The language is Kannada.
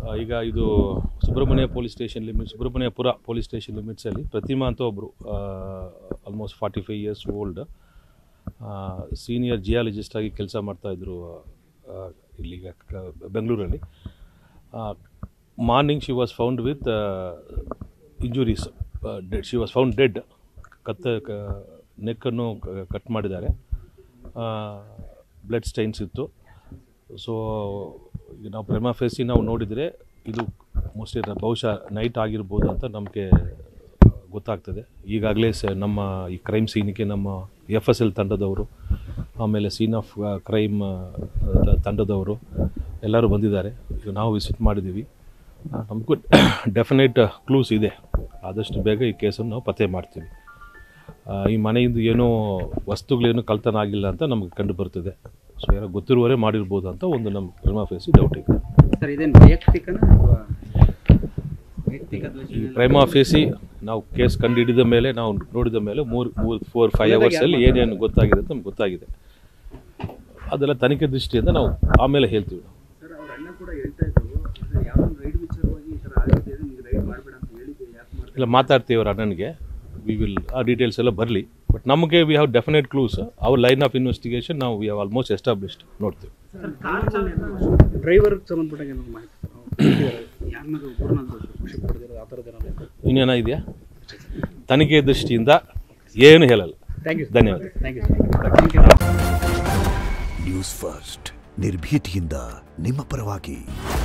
ಆ, ಈಗ ಇದು Subramanya police station limit Subramanyapura police station ಲಿಮಿಟ್ಸಲ್ಲಿ ಪ್ರತಿಮಾ ಅಂತ ಒಬ್ಬರು almost forty five years old senior geologist ಆಗಿ ಕೆಲಸ ಮಾಡ್ತಾಯಿದ್ರು ಇಲ್ಲಿಗ ಕ- ಬೆಂಗಳೂರಲ್ಲಿ morning she was found with injuries dead she was found dead ಕತ್ತ ನೆಕ್ಕನ್ನು ಕಟ್ ಮಾಡಿದ್ದಾರೆ ಬ್ಲಡ್ ಸ್ಟೈನ್ಸ್ ಇತ್ತು ಸೊ ಈಗ ನಾವು ಪ್ರೇಮ ಫೇಸಿ ನಾವು ನೋಡಿದರೆ ಇದು ಮೋಸ್ಟ್ಲಿ ಬಹುಶಃ ನೈಟ್ ಆಗಿರ್ಬೋದು ಅಂತ ನಮಗೆ ಗೊತ್ತಾಗ್ತದೆ ಈಗಾಗಲೇ ಸ ನಮ್ಮ ಈ ಕ್ರೈಮ್ ಸೀನಿಗೆ ನಮ್ಮ ಎಫ್ ಎಸ್ ಎಲ್ ತಂಡದವರು ಆಮೇಲೆ ಸೀನ್ ಆಫ್ ಕ್ರೈಮ್ ತಂಡದವರು ಎಲ್ಲರೂ ಬಂದಿದ್ದಾರೆ ಈಗ ನಾವು ವಿಸಿಟ್ ಮಾಡಿದ್ದೀವಿ ಆ, ನಮಗೂ ಡೆಫಿನೆಟ್ ಕ್ಲೂಸ್ ಇದೆ ಆದಷ್ಟು ಬೇಗ ಈ ಕೇಸನ್ನು ನಾವು ಪತ್ತೆ ಮಾಡ್ತೀವಿ ಆ, ಈ ಮನೆಯಿಂದ ಏನೋ ವಸ್ತುಗಳೇನು ಕಳ್ತನ ಆಗಿಲ್ಲ ಅಂತ ನಮಗೆ ಕಂಡು ಬರ್ತದೆ ಸೊ ಯಾರೋ ಗೊತ್ತಿರುವವರೇ ಮಾಡಿರ್ಬೋದು ಅಂತ ಒಂದು ನಮ್ಮ ಪ್ರೇಮ ಫೇಸಿ ಡೌಟ್ ಇದೆ ಸರ್ ಇದೇನು ವೈಯಕ್ತಿಕನ ಅಥವಾ ವೈಯಕ್ತಿಕ ದ್ವೇಷ ಈ ಪ್ರೈಮಾ ಫೇಸಿ ನಾವು ಕೇಸ್ ಕಂಡು ಹಿಡಿದ ಮೇಲೆ ನಾವು ನೋಡಿದ ಮೇಲೆ ಮೂರು ಮೂರು ಫೋರ್ ಫೈವ್ ಅವರ್ಸಲ್ಲಿ ಏನೇನು ಗೊತ್ತಾಗಿದೆ ಅಂತ ನಮ್ಗೆ ಗೊತ್ತಾಗಿದೆ ಅದೆಲ್ಲ ತನಿಖೆ ದೃಷ್ಟಿಯಿಂದ ನಾವು ಆಮೇಲೆ ಹೇಳ್ತೀವಿ ನಾವು ಸರ್ ಅವ್ರ ಅಣ್ಣ ಕೂಡ ಹೇಳ್ತಾ ಇದ್ರು ಅಂದ್ರೆ ಯಾವ ಒಂದು ರೈಡ್ ವಿಚಾರವಾಗಿ ಈ ಥರ ಆಗಿದೆ ನಿಮ್ಗೆ ರೈಡ್ ಮಾಡಬೇಡ ಅಂತ ಹೇಳಿದ್ದೆ ಯಾಕೆ ಮಾಡ್ತಾರೆ ಇಲ್ಲ ಮಾತಾಡ್ತೀವಿ ಅವ್ರ ಅಣ್ಣನಿಗೆ ವಿ ವಿಲ್ ಆ ಡೀಟೇಲ್ಸ್ ಎಲ್ಲ ಬರಲಿ ಬಟ್ ನಮಗೆ ವಿ ಹ್ಯಾವ್ ಡೆಫಿನೆಟ್ ಕ್ಲೂಸ್ ಅವ್ರ ಲೈನ್ ಆಫ್ ಇನ್ವೆಸ್ಟಿಗೇಷನ್ ನಾವು ವಿ ಹ್ಯಾವ್ ಆಲ್ಮೋಸ್ಟ್ ಎಸ್ಟಾಬ್ಲಿಷ್ಡ್ ನೋಡ್ತೀವಿ ಡ್ರೈವರ್ ಸಂಬಂಧಪಟ್ಟಾಗ ಏನಾದ್ರು ಮಾಹಿತಿ ಯಾರನ್ನಾದ್ರು ಒಬ್ಬರನ್ನಾದ್ರು ಖುಷಿ ಪಡೆದಿರೋ ಆ ಥರದ್ದು ಏನಾದ್ರು ಇನ್ನೇನ ಇದೆಯಾ ತನಿಖೆ ದೃಷ್ಟಿಯಿಂದ ಏನು ಹೇಳಲ್ಲ ಥ್ಯಾಂಕ್ ಯು ಧನ್ಯವಾದ thank you thank you news first ನಿರ್ಭೀತಿಯಿಂದ ನಿಮ್ಮ ಪರವಾಗಿ